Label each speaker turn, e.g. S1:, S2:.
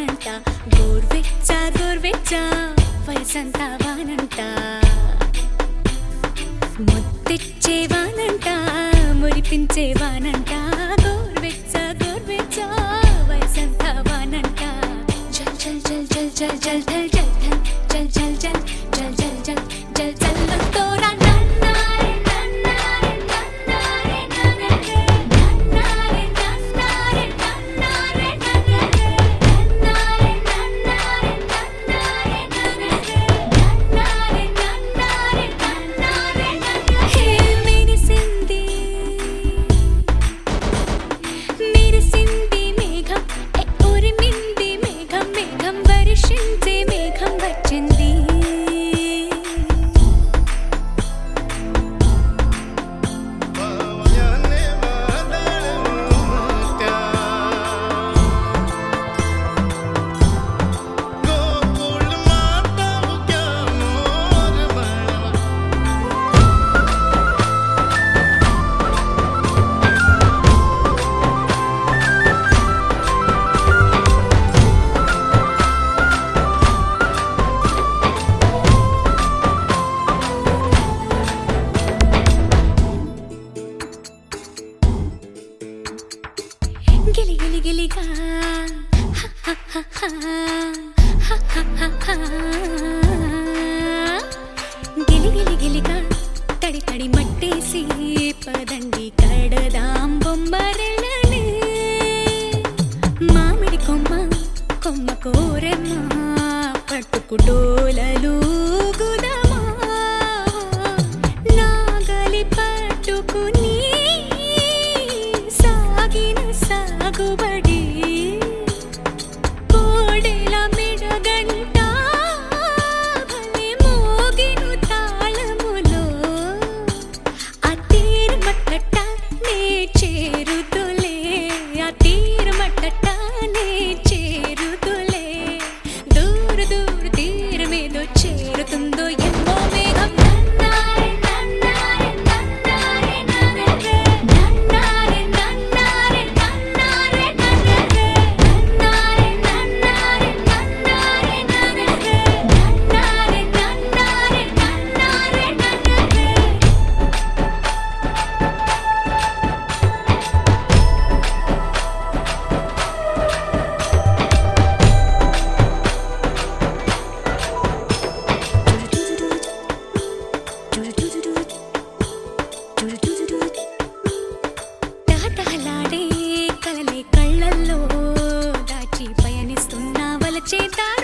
S1: వానంట గోర్వెచ్చ గోర్వెచ్చ వయసంతా వానంట ముత్తిచ్చే వానంట మురిపించే వానంట గోర్వెచ్చ గోర్వెచ్చ వయసంతా వానంట జల్ జల్ జల్ జల్ జల్ జల్ జల్ జల్ జల్ జల్ జల్ జల్ జల్ జల్ జల్ జల్ తోరా నన్నారే నన్నారే నన్నారే నన్నారే నన్నారే నన్నారే నన్నారే నన్నారే నన్నారే నన్నారే నన్నారే నన్నారే హే మెరిసింది మెరిసింది మేఘం ఏ ఉరిమింది మేఘం మేఘం వర్షించే మేఘం వచ్చింది
S2: पवने वादळ मोठ्या गोकुळ माता उग्या मोर बळवा
S1: గిలి గిలి గిలిగా హ, హ, హ, హ, హ, హ, హ, హ. గిలి గిలి గిలిగా తడి తడి మట్టేసి పదండి కడదాం బొమ్మరెళ్ళని మామిడి కొమ్మ కొమ్మ కోరెమ్మ పట్టుకుటోలలు గుదమా నాగలి పట్టుకుని సాగిన సాగుబడి కోడెల మెడగంట భలే మోగిను తాళములో ఆ తీరమట్టట నే చేరుతులే ఆ తీరమట్టట నే చేరుతులే దూర దూర తీరమేదో చేరుతుందో ఏమో మేఘం నన్నారే నన్నారే నన్నారే నన్నారే నన్నారే నన్నారే నన్నారే నన్నారే నన్నారే నన్నారే నన్నారే నన్నారే నన్నారే నన్నారే నన్నారే తహతహలాడే కలలే కళ్ళల్లో దాచి పయనిస్తున్న వలచే దారి